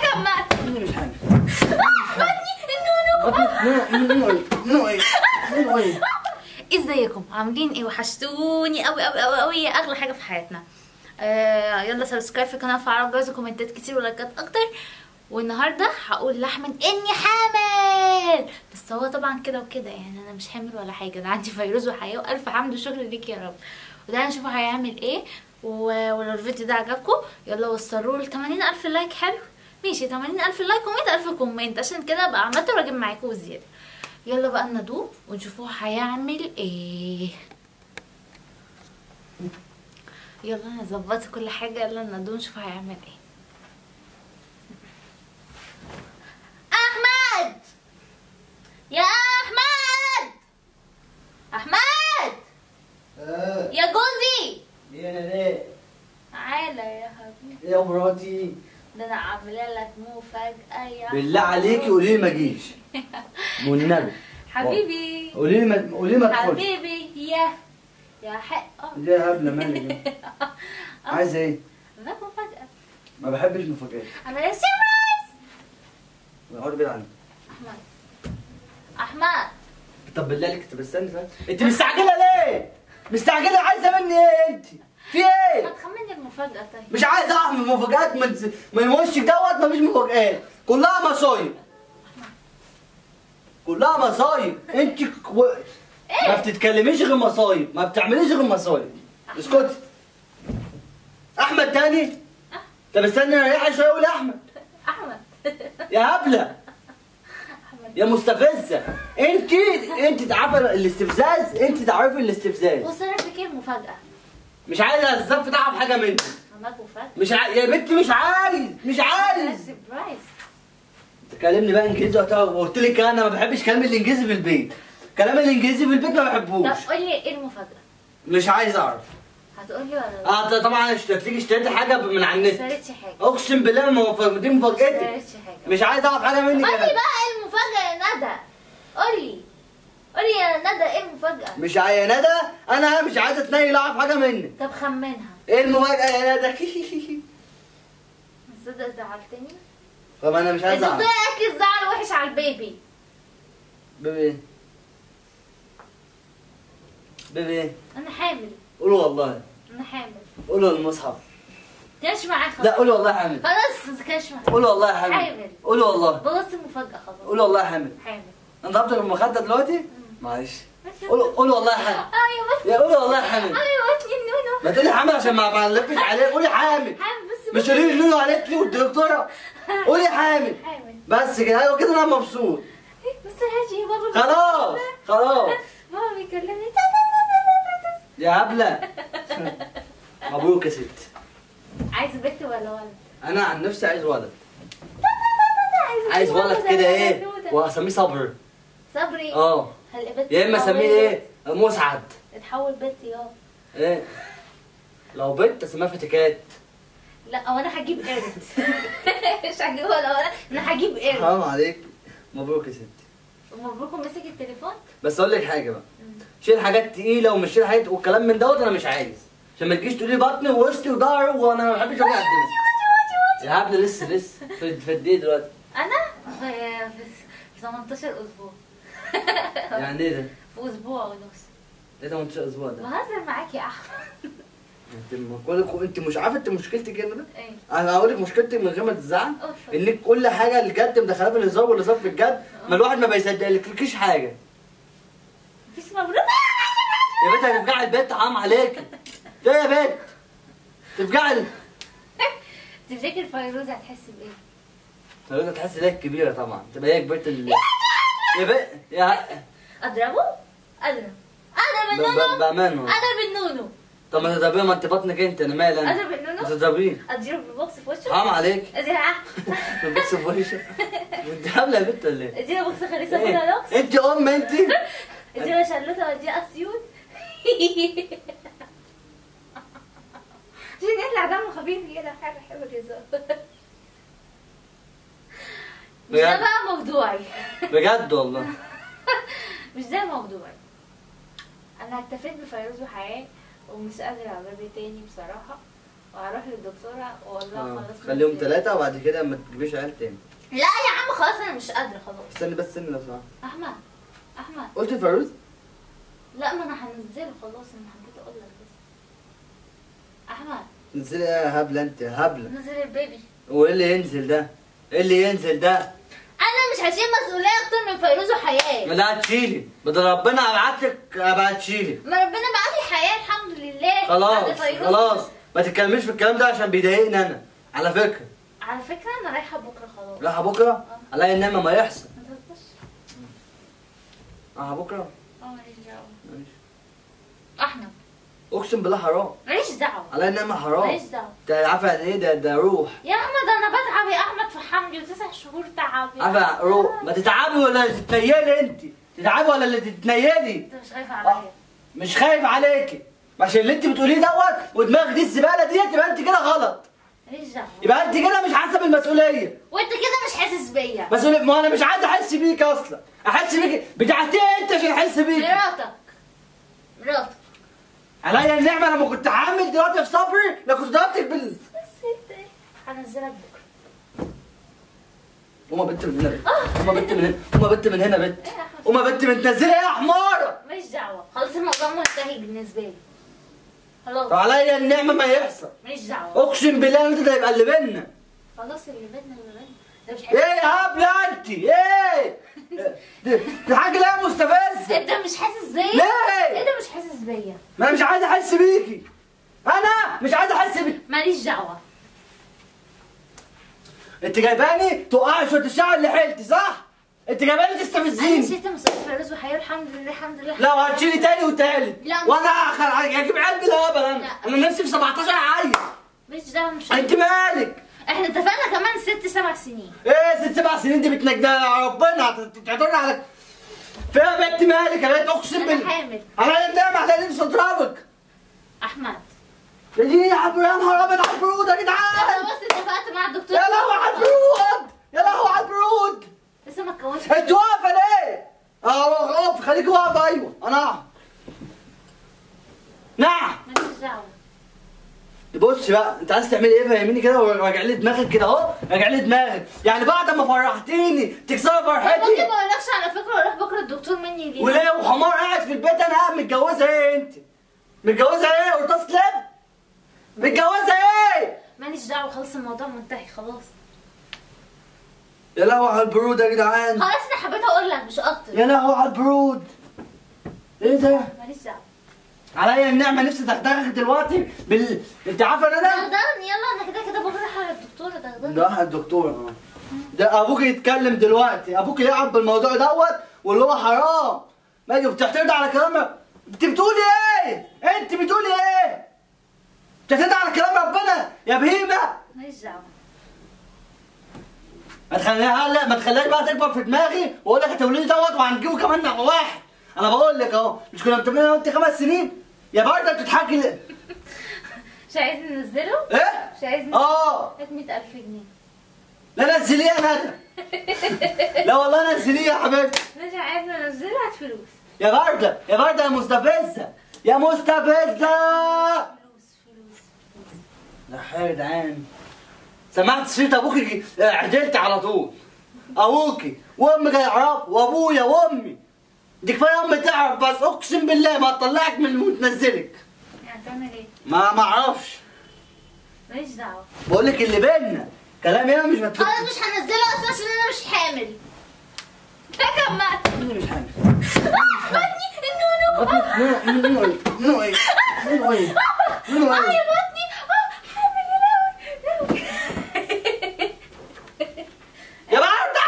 احمد مني مش حامل النونو منو ايه منو ايه منو ايه ازيكم عاملين ايه وحشتوني قوي قوي قوي قوي اغلى حاجه في حياتنا آه يلا سبسكرايب في القناه وفعلوا الجرس وكومنتات كتير ولايكات اكتر والنهارده هقول لاحمد اني حامل بس هو طبعا كده وكده يعني انا مش حامل ولا حاجه انا عندي فيروز وحياه والف حمد وشكر ليك يا رب وده هنشوف هيعمل ايه و- ولو الفيديو ده عجبكم يلا وصلوا له 80 الف لايك حلو ماشي 80 الف لايك و100 الف كومنت عشان كده ابقى عملت واجيب معاكم زياده يلا بقى ندوب ونشوفوه هيعمل ايه يلا نظبط كل حاجة يلا ندوب نشوف هيعمل ايه احمد يا احمد احمد اه يا جوزي ايه انا ليه تعالى يا حبيبي يا مراتي ده انا عامله لك مفاجأة يا بالله عليكي قولي لي ما اجيش والنبي حبيبي قولي لي ما قولي لي ما تدخلش حبيبي يا يا حق اه ليه يا هبله مالك عايزه ايه ده مفاجأة ما بحبش مفاجآت عامله سيربرايز اقعد بعيد عني احمد احمد طب بالله عليك طب استني استني انت مستعجله ليه مستعجله عايزه مني ايه انت في ما ايه تخمني المفاجأة طيب مش عايز اعرف من مفاجآت من من وشك دوت مفيش مفاجآت كلها مصايب كلها مصايب انت كو... ما بتتكلميش غير مصايب ما بتعمليش غير مصايب اسكتي احمد تاني طب استني ريحي شويه قولي احمد احمد يا هبله احمد يا مستفزه انت انت عارفه الاستفزاز انت تعرفي الاستفزاز وصرف فيك ايه المفاجأة مش عايز استفز تعرف حاجه منك عملك مفاجأة مش ع... يا بنتي مش عايز مش عايز سيربرايز تكلمني بقى انجليزي وقتها وقلت لك انا ما بحبش كلام الانجليزي في البيت كلام الانجليزي في البيت ما بحبوش طب قول لي ايه المفاجأة مش عايز اعرف هتقول لي ولا لا اه ط- طبعا اشتريت لك اشتريت حاجه من على ما النت اشتريتش حاجة اقسم بالله ما مف- دي ما مفاجاتي اشتريتش حاجة مش عايز اعرف حاجه منك قول لي يا بقى ايه المفاجأة يا ندى قول لي قول لي يا ندى ايه المفاجأة مش عايز يا ندى انا مش عايز اتنيل اعرف حاجه منك طب خمنها ايه المفاجاه يا ندى تصدق زعلتني طب انا مش عايز انت اعرف طلع لك الزعل وحش على البيبي بيبي بيبي انا حامل قولوا والله انا حامل قولوا المصحف كانش معايا خلاص لا قولوا والله حامل خلاص كانش معايا قولوا والله حامل حامل. قولوا والله بوظت المفاجأة خلاص قولوا والله حامل حامل انت ضربتك بالمخدة دلوقتي؟ معلش قولوا قولوا والله حامل اه يا بنتي يا قولوا والله حامل اه يا بنتي النونو ما تقولي حامل عشان ما ما نلبس عليه قولي حامل حامل بس مش قولي لي نونو قالت لي والدكتوره قولي حامل حامل بس كده ايوه كده انا مبسوط بس هاجي بابا خلاص خلاص بابا بيكلمني يا هبله مبروك يا ست عايز بنت ولا ولد؟ انا عن نفسي عايز ولد عايز عايز ولد كده ايه واسميه صبر صبري اه هل بنت يا اما اسميه ايه مسعد اتحول بنت يا ايه لو بنت اسميها فتكات لا هو انا هجيب قرد مش هجيب ولا ولا انا هجيب قرد حرام عليك مبروك يا ست مبروك مسك التليفون بس اقول لك حاجه بقى شيل حاجات تقيله ومش شيل حاجات والكلام من دوت انا مش عايز عشان ما تجيش تقولي بطني ووسطي وظهري وانا ما بحبش وجع الدنيا يا هبل لسه لسه في في قد ايه دلوقتي انا في في 18 اسبوع يعني ايه ده؟ في اسبوع ونص ايه 18 اسبوع ده؟ بهزر معاك يا احمد انت ما كل- انت مش عارفه انت مشكلتك ايه ده؟ ايه انا هقول لك مشكلتك من غير ما تزعل أوف. انك كل حاجه الجد مدخلها في الهزار والهزار في الجد ما الواحد ما بيصدقلكيش حاجه مفيش مبروك يا بنت هتفجعي البيت حرام عليك ده يا بنت تفجعي تفتكر فيروز هتحس بايه؟ طب تحس ان هي كبيره طبعا تبقى هي كبيره ال يا بنت يا اضربه؟ اضرب اضرب ب- ب- النونو بامانه اضرب النونو طب ما تضربيه ما انت بطنك انت انا مالي انا اضرب ما النونو تضربيه اديله بالبوكس في وشه حرام عليك اديها بس في وشك انت حامله يا بنت ولا ايه؟ اديله بوكس خليصه إيه؟ كده لوكس انت ام انت اديله شلوته واديها اسيوط عشان يطلع دمه خفيف كده حاجه حلوه الهزار مش ده بجد؟ بقى موضوعي بجد والله مش ده موضوعي انا اكتفيت بفيروز وحياه ومش قادره على بيبي تاني بصراحه واروح للدكتوره واقول لها آه. خلاص خليهم نزلي. ثلاثة وبعد كده ما تجيبيش عيال تاني لا يا عم خلاص انا مش قادره خلاص استني بس استني لو سمحت احمد احمد قلت لفيروز لا ما انا هنزله خلاص انا حبيت اقول لك بس احمد انزلي يا هبلة انت يا هبلة نزل البيبي وايه اللي ينزل ده؟ ايه اللي ينزل ده؟ انا مش هشيل مسؤوليه اكتر من فيروز وحياه لا تشيلي بدل ربنا ابعت لك ابقى تشيلي ما ربنا بعت لي حياه الحمد لله بعد خلاص فيروز. خلاص ما تتكلميش في الكلام ده عشان بيضايقني انا على فكرة على فكره انا رايحه بكره خلاص رايحة بكرة عليا النعمة ما يحصل ما تهزرش رايحة بكرة اه ماليش دعوه ماشي. احمد اقسم بالله حرام ماليش دعوه عليا النعمة حرام ماليش دعوه انت عارفة يعني ايه ده ده روح يا احمد انا بتعب يا احمد في حملي وتسع شهور تعب يا عارفة أحمد. روح ما تتعبي ولا تتنيلي انت تتعبي ولا اللي تتنيلي انت مش خايف عليا مش خايف عليكي عشان اللي انت بتقوليه دوت ودماغك دي الزباله ديت يبقى انت كده غلط ماليش دعوه يبقى انت كده مش حاسه بالمسؤوليه وانت كده مش حاسس بيا مسؤوليه ما انا مش عايز احس بيك اصلا احس بيك بتاعتي انت عشان احس بيك مراتك مراتك عليا النعمه لما كنت حامل دلوقتي في صبري لو كنت ضربتك بال هنزلك بكره قوما بنت من هنا بنت قوما بنت من هنا قوما بنت من هنا بنت ايه يا أحمد؟ قوما بنت من تنزلي يا حماره ماليش دعوه خلاص الموضوع منتهي بالنسبه لي خلاص طب عليا النعمه ما يحصل ماليش دعوه اقسم بالله انت ده يبقى اللي بينا خلاص اللي بينا اللي بينا ده مش ايه حاسس يا هبله انت ايه دي, دي حاجه لا مستفزه انت مش حاسس بيا ليه؟ انت مش حاسس بيا ما انا مش عايز احس بيكي انا مش عايز احس بيكي ماليش دعوه انت جايباني توقعي شويه الشعر اللي حيلتي صح انت جايباني انا تستفزيني شلت مسؤوليه فيروز وحياه الحمد لله الحمد لله لا وهتشيلي تاني وتالت لا. وانا اخر اجيب عيال بالهبل انا لا. انا نفسي في 17 عيل ماليش دعوه مش انت مالك احنا اتفقنا كمان ست سبع سنين ايه ست سبع سنين دي بتنجدها ربنا تعترض على فيها بنت مالك يا بنت اقسم انا بالله حامل على النعمة على نفسي اضربك احمد يا دي يا عبد- يا نهار ابيض على البرود يا انا جدعان بس اتفقت مع الدكتور يا لهوي على البرود يا لهوي على البرود لسه ما اتكونش انت واقفه ليه؟ اه واقف خليك واقفه ايوه انا اقف نعم ماليش دعوه بص بقى انت عايز تعمل ايه فهميني كده وراجع لي دماغك كده اهو راجع لي دماغك يعني بعد ما فرحتيني تكسري ممكن فرحتي ما اقولكش على فكره واروح بكره الدكتور مني ليه وليه وحمار قاعد في البيت انا قاعد متجوزه ايه انت؟ متجوزه ايه قرطاس لب؟ متجوزه ايه؟ ماليش دعوه خلاص الموضوع منتهي خلاص يا لهوي على البرود يا جدعان خلاص انا حبيت اقول لك مش اكتر يا لهوي على البرود ايه ده؟ ماليش دعوه عليا النعمه نفسي تحتاجك دلوقتي بال انت عارفه ان انا دغدغني يلا انا كده كده بكره رايحه للدكتوره دغدغني ده واحد دكتور اه ده ابوك يتكلم دلوقتي ابوك يلعب بالموضوع دوت واللي هو حرام ماجي بتعترض على كلام انت بتقولي ايه انت بتقولي ايه بتعترض على كلام ربنا يا بهيمه ماليش دعوه ما تخليها هلا ما تخليهاش بقى تكبر في دماغي واقول لك هتولدي دوت وهنجيبه كمان مع واحد انا بقول لك اهو مش كنا متفقين انا وانت خمس سنين يا برده بتضحكي ليه؟ مش عايز ننزله ايه مش عايز ننزله اه هات 100000 جنيه لا نزليه يا ندى لا والله نزليه يا حبيبتي مش عايز انزله هات فلوس يا بردة يا بردة يا مستفزة يا مستفزة فلوس فلوس لا حاجة يا جدعان سمعت صوت ابوكي عدلت على طول ابوكي وامك هيعرفوا وابويا وامي دي كفايه امي تعرف بس اقسم بالله ما تطلعك من وتنزلك يعني تعمل ايه ما ما اعرفش ماليش دعوه بقول لك اللي بينا كلامي انا مش متفق انا مش هنزله اصلا عشان انا مش حامل ده جمعت انا مش حامل بطني النونو منو ايه منو ايه منو ايه منو اه ايه يا بطني اه حامل يا لهوي يا بردة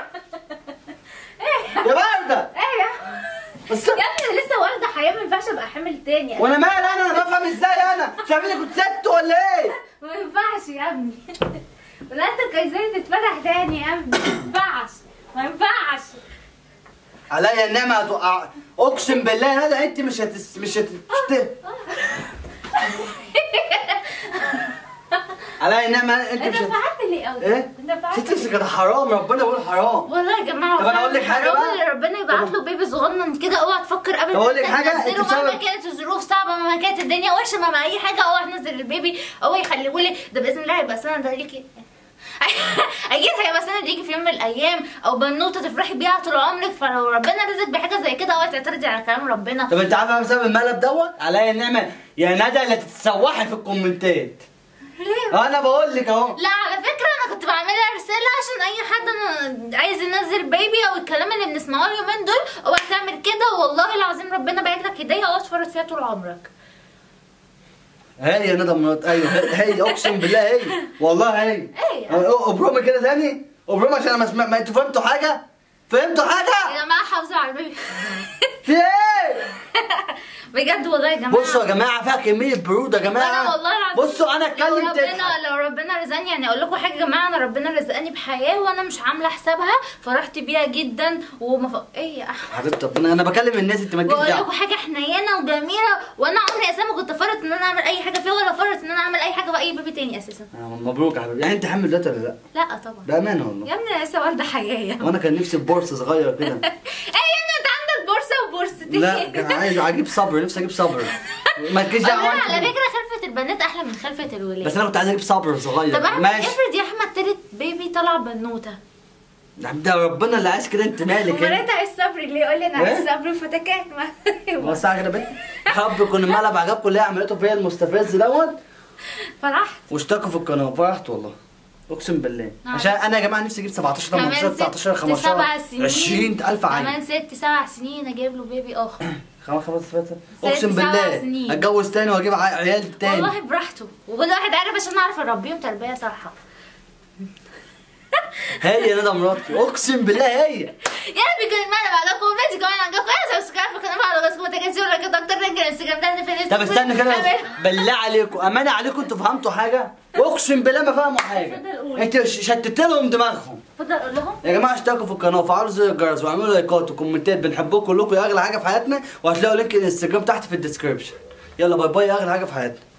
ايه يا بردة ايه يا بس يا ابني انا لسه والده حياه ما ينفعش ابقى حامل تاني وانا مال انا انا بفهم ازاي انا شايفيني كنت ست ولا ايه ما ينفعش يا ابني ولا انت كايزاني تتفتح تاني يا ابني ما ينفعش ما ينفعش عليا النعمة هتوقع اقسم بالله يا ندى انت مش هتس مش هت عليا النعمة انت انا مش هت... فعلت ليه قوي ايه انت بعت ست كده حرام ربنا يقول حرام والله يا جماعه طب أنا أقول لك حاجة حرام بقى؟ اللي ربنا يبعت له بيبي صغنن كده اوعى تفكر ابدا طب أقول لك إنك حاجة؟ تنزله أنت مهما بسبب- كانت الظروف صعبه مهما كانت الدنيا وحشه مهما اي حاجه اوعى تنزل البيبي اوعى يخليهولي ده باذن الله هيبقى سنه ده ليكي اكيد هيبقى سنه ليكي في يوم من الايام او بنوته تفرحي بيها طول عمرك فلو ربنا رزقك بحاجه زي كده اوعي تعترضي على كلام ربنا طب انت عارفه بسبب الملل دوت عليا النعمه يا ندى اللي تتسوحي في الكومنتات ليه انا بقول لك اهو لا على فكرة أنا كنت بعملها رسالة عشان أي حد أنا عايز ينزل بيبي أو الكلام اللي بنسمعه اليومين دول أوعى تعمل كده والله العظيم ربنا باعت لك هدية أوعى تفرط فيها طول عمرك هي يا ندى مرات ايوه هي هي اقسم بالله هي والله هي هي. اه، ابرمي كده تاني ابرمي عشان ما اسمع ما انتوا فهمتوا حاجه فهمتوا حاجه يا جماعة حافظوا على البيبي في ايه بجد والله يا جماعة بصوا يا جماعه فيها كميه برود يا جماعه أنا والله العظيم بصوا انا لو اتكلم ربنا تضحك لو ربنا رزقني يعني اقول لكم حاجه يا جماعه انا ربنا رزقني بحياه وانا مش عامله حسابها فرحت بيها جدا وما ف... ايه يا احمد حبيبتي ربنا انا بكلم الناس انت ما تجيش بقول لكم دعوه حاجه حنينه وجميله وانا عمري اساسا ما كنت افرط ان انا اعمل اي حاجه فيها ولا افرط ان انا اعمل اي حاجه في اي بيبي تاني اساسا اه، مبروك يا حبيبي يعني انت حامل دلوقتي ولا لا؟ لا طبعا بامانه والله يا ابني انا لسه والده حياه وانا كان نفسي في بورصه صغير كده ايه يا ابني انت عندك بورصه وبورصتين لا كان عايز اجيب صبر نفسي اجيب صبر ما تجيش أنا دعوه على انت. فكره خلفه البنات احلى من خلفه الولاد بس انا كنت عايز اجيب صبر صغير طب احمد ماشي افرض يا احمد تالت بيبي طلع بنوته يا عم ده ربنا اللي عايز كده انت مالك امال انت انت عايز صبر ليه يقول لي انا إيه؟ عايز صبر فتكات ما بس كده بنت حب يكون الملعب عجبكم اللي هي عملته فيا المستفز دوت فرحت واشتركوا في القناه فرحت والله اقسم بالله نعم. عشان انا يا جماعه نفسي اجيب 17 18 كمان 19 ست 15 سبع سنين 20000 عيل كمان ست سبع سنين اجيب له بيبي اخر خمس خمس ست ست اقسم سبع بالله سنين. اتجوز تاني واجيب عي- عيال تاني والله براحته وكل واحد عارف عشان اعرف اربيهم تربيه صح هي يا ندى مراتي اقسم بالله هي يا رب يكون المعنى بعدكم وفيديو كمان عندكم يا سبسكرايب في القناه على جوزكم وتكنسوا لايك اكتر لينك الانستجرام ده في الفيسبوك طب استنى كده أعمل- بالله عليكم امانه عليكم انتوا فهمتوا حاجه اقسم بالله ما فهموا حاجه اتفضل قول. انت ش- شتت لهم دماغهم اتفضل اقول لهم يا جماعه اشتركوا في القناه وفعلوا زر الجرس واعملوا لايكات وكومنتات بنحبكم كلكم يا اغلى حاجه في حياتنا وهتلاقوا لينك الانستجرام تحت في الديسكربشن يلا باي باي يا اغلى حاجه في حياتنا